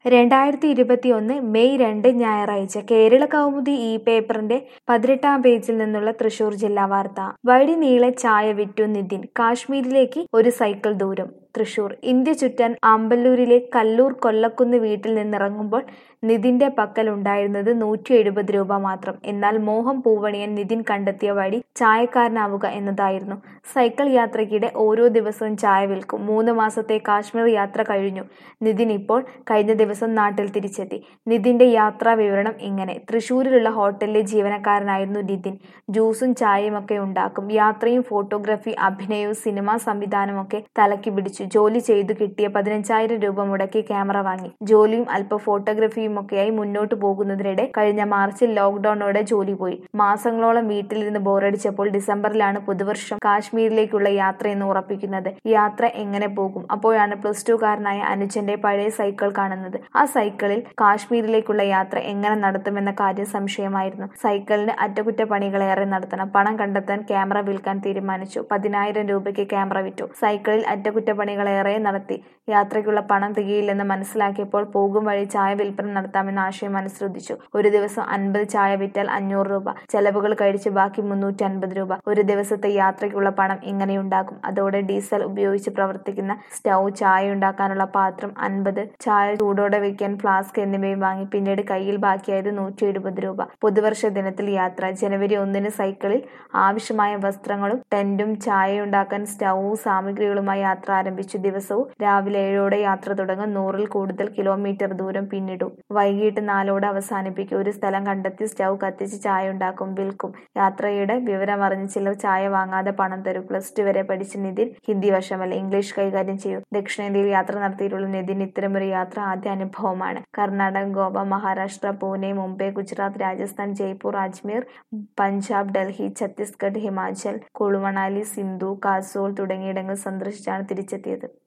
രണ്ടായിരത്തി ഇരുപത്തിയൊന്ന് മെയ് രണ്ട് ഞായറാഴ്ച കേരള കൗമുദി ഈ പേപ്പറിന്റെ പതിനെട്ടാം പേജിൽ നിന്നുള്ള തൃശൂർ ജില്ലാ വാർത്ത വഴി നീളെ ചായ വിറ്റു നിതിൻ കാശ്മീരിലേക്ക് ഒരു സൈക്കിൾ ദൂരം തൃശൂർ ഇന്ത്യ ചുറ്റാൻ ആമ്പല്ലൂരിലെ കല്ലൂർ കൊല്ലക്കുന്ന് വീട്ടിൽ നിന്നിറങ്ങുമ്പോൾ നിതിന്റെ പക്കൽ ഉണ്ടായിരുന്നത് നൂറ്റി എഴുപത് രൂപ മാത്രം എന്നാൽ മോഹം പൂവണിയൻ നിതിൻ കണ്ടെത്തിയ വഴി ചായക്കാരനാവുക എന്നതായിരുന്നു സൈക്കിൾ യാത്രയ്ക്കിടെ ഓരോ ദിവസവും ചായ വിൽക്കും മൂന്ന് മാസത്തെ കാശ്മീർ യാത്ര കഴിഞ്ഞു നിതിൻ ഇപ്പോൾ കഴിഞ്ഞ ദിവസം നാട്ടിൽ തിരിച്ചെത്തി നിതിന്റെ യാത്രാ വിവരണം ഇങ്ങനെ തൃശൂരിലുള്ള ഹോട്ടലിലെ ജീവനക്കാരനായിരുന്നു നിതിൻ ജ്യൂസും ചായയും ഒക്കെ ഉണ്ടാക്കും യാത്രയും ഫോട്ടോഗ്രാഫി അഭിനയവും സിനിമാ സംവിധാനമൊക്കെ തലയ്ക്ക് പിടിച്ചു ജോലി ചെയ്തു കിട്ടിയ പതിനഞ്ചായിരം രൂപ മുടക്കി ക്യാമറ വാങ്ങി ജോലിയും അല്പ ഫോട്ടോഗ്രാഫിയും ഒക്കെയായി മുന്നോട്ട് പോകുന്നതിനിടെ കഴിഞ്ഞ മാർച്ചിൽ ലോക്ക്ഡൌണോടെ ജോലി പോയി മാസങ്ങളോളം വീട്ടിലിരുന്ന് ബോറടിച്ചപ്പോൾ ഡിസംബറിലാണ് പുതുവർഷം കാശ്മീരിലേക്കുള്ള യാത്ര എന്ന് ഉറപ്പിക്കുന്നത് യാത്ര എങ്ങനെ പോകും അപ്പോഴാണ് പ്ലസ് ടു കാരനായ അനുജന്റെ പഴയ സൈക്കിൾ കാണുന്നത് ആ സൈക്കിളിൽ കാശ്മീരിലേക്കുള്ള യാത്ര എങ്ങനെ നടത്തുമെന്ന കാര്യം സംശയമായിരുന്നു സൈക്കിളിന് അറ്റകുറ്റപ്പണികളേറെ നടത്തണം പണം കണ്ടെത്താൻ ക്യാമറ വിൽക്കാൻ തീരുമാനിച്ചു പതിനായിരം രൂപയ്ക്ക് ക്യാമറ വിറ്റു സൈക്കിളിൽ അറ്റകുറ്റപ്പണികളേറെ നടത്തി യാത്രയ്ക്കുള്ള പണം തികയില്ലെന്ന് മനസ്സിലാക്കിയപ്പോൾ പോകും വഴി ചായ വിൽപ്പന നടത്താമെന്ന ആശയം മനസ്സിലുദിച്ചു ഒരു ദിവസം അൻപത് ചായ വിറ്റാൽ അഞ്ഞൂറ് രൂപ ചെലവുകൾ കഴിച്ച് ബാക്കി മുന്നൂറ്റി അൻപത് രൂപ ഒരു ദിവസത്തെ യാത്രയ്ക്കുള്ള പണം ഇങ്ങനെയുണ്ടാകും അതോടെ ഡീസൽ ഉപയോഗിച്ച് പ്രവർത്തിക്കുന്ന സ്റ്റൗ ചായ ഉണ്ടാക്കാനുള്ള പാത്രം അൻപത് ചായ ചൂടോടെ വെക്കാൻ ഫ്ലാസ്ക് എന്നിവയും വാങ്ങി പിന്നീട് കയ്യിൽ ബാക്കിയായത് നൂറ്റി എഴുപത് രൂപ പുതുവർഷ ദിനത്തിൽ യാത്ര ജനുവരി ഒന്നിന് സൈക്കിളിൽ ആവശ്യമായ വസ്ത്രങ്ങളും ടെന്റും ചായ ഉണ്ടാക്കാൻ സ്റ്റൗവും സാമഗ്രികളുമായി യാത്ര ആരംഭിച്ചു ദിവസവും രാവിലെ ഏഴോടെ യാത്ര തുടങ്ങും നൂറിൽ കൂടുതൽ കിലോമീറ്റർ ദൂരം പിന്നിടും വൈകിട്ട് നാലോടെ അവസാനിപ്പിക്കും ഒരു സ്ഥലം കണ്ടെത്തി സ്റ്റൗ കത്തിച്ച് ചായ ഉണ്ടാക്കും വിൽക്കും യാത്രയുടെ വിവരമറിഞ്ഞ് ചിലർ ചായ വാങ്ങാതെ പണം തരും പ്ലസ് ടു വരെ പഠിച്ച നിതിൻ ഹിന്ദി വശമല്ല ഇംഗ്ലീഷ് കൈകാര്യം ചെയ്യും ദക്ഷിണേന്ത്യയിൽ യാത്ര നടത്തിയിട്ടുള്ള നിതിൻ ഇത്തരമൊരു യാത്ര ആദ്യ അനുഭവമാണ് കർണാടക ഗോവ മഹാരാഷ്ട്ര പൂനെ മുംബൈ ഗുജറാത്ത് രാജസ്ഥാൻ ജയ്പൂർ അജ്മീർ പഞ്ചാബ് ഡൽഹി ഛത്തീസ്ഗഡ് ഹിമാചൽ കുളുമണാലി സിന്ധു കാസോൾ തുടങ്ങിയിടങ്ങൾ സന്ദർശിച്ചാണ് തിരിച്ചെത്തിയത്